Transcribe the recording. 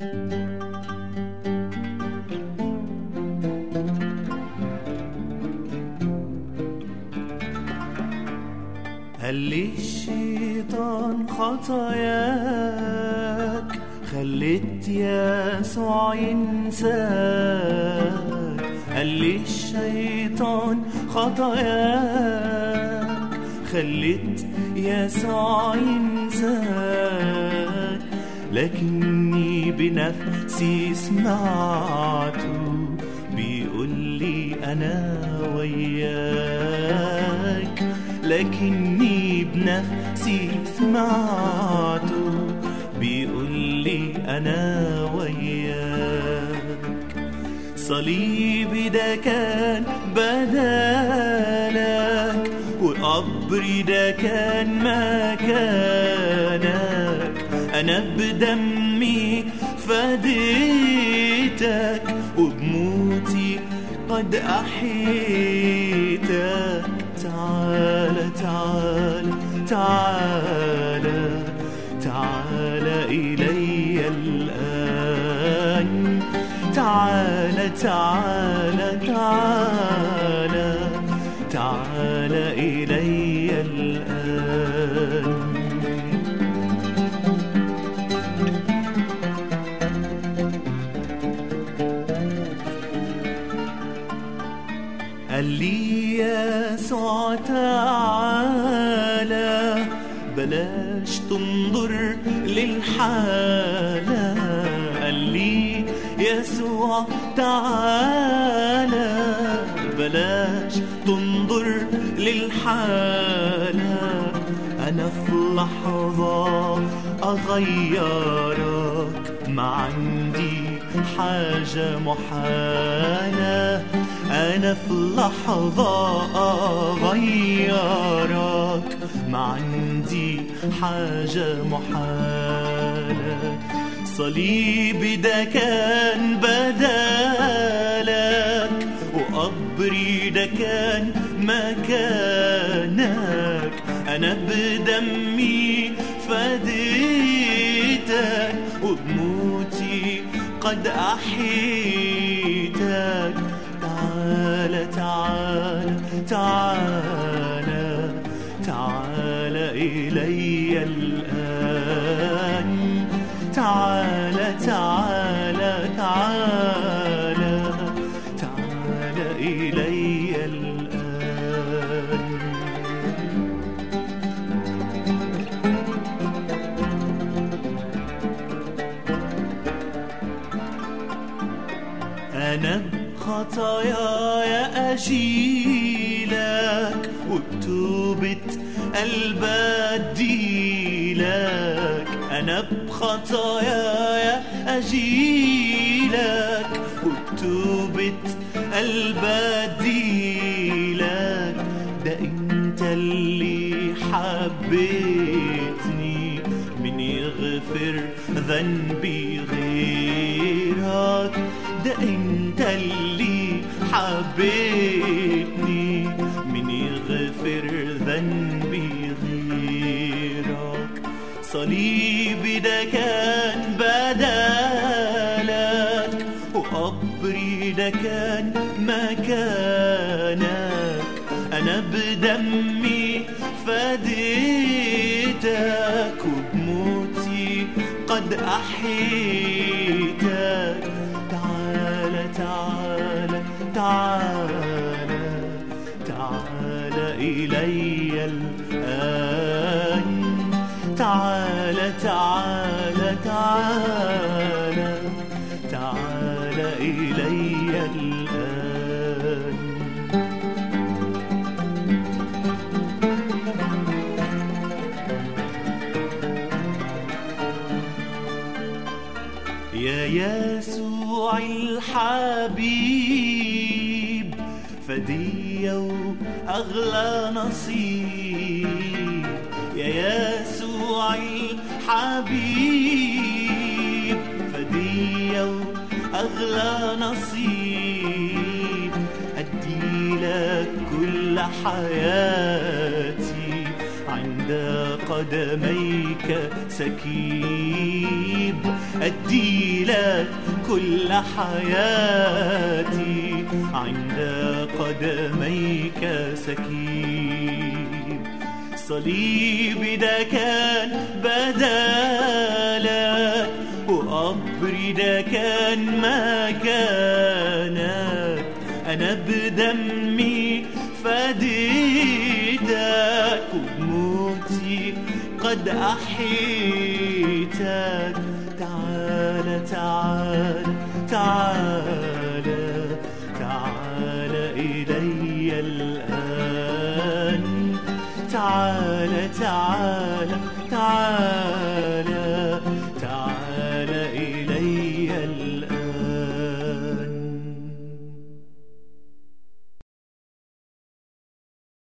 قال لي الشيطان خطاياك خليت يسوع ينساك قال لي الشيطان خطاياك خليت يسوع ينساك لكني بنفسي سمعته بيقول لي أنا وياك لكني بنفسي سمعته بيقول لي أنا وياك صليبي ده كان بدالك وقبري ده كان مكانك أنا بدمي فديتك وبموتي قد أحيتك تعال تعال تعال تعال إلي الآن تعال تعال تعال تعال إلي الآن قال لي يسوع تعالى بلاش تنظر للحالة قال لي يسوع تعالى بلاش تنظر للحالة أنا في لحظة أغيرك ما عندي حاجة محالة أنا في لحظة أغيرك ما عندي حاجة محالة صليبي ده كان بدالك وقبري ده كان مكانك أنا بدمي فديتك وبموتي قد أحيتك تعال تعال تعال تعال إلي الآن تعال تعال تعال تعال إلي الآن أنا بخطاياي أجيلك وبتوبة قلب أديلك أنا بخطاياي أجيلك وبتوبة قلب أديلك ده أنت اللي حبيتني من يغفر ذنبي غيرك ده انت اللي حبيتني من يغفر ذنبي غيرك صليبي ده كان بدالك وقبري ده كان مكانك انا بدمي فديتك وبموتي قد احيتك تعال تعال تعال تعال إلي الآن تعال تعال تعال تعال إلي الآن يا يسوع الحبيب فدية وأغلى نصيب يا يسوع الحبيب فدية وأغلى نصيب أدي لك كل حياتي عند قدميك سكيب أدي لك كل حياتي عند قدميك سكيب صليبي ده كان بدالك وقبري ده كان مكانك أنا بدمي فديتك وبموتي قد أحيتك تعال تعال تعال تعال إلي الآن تعال تعال تعال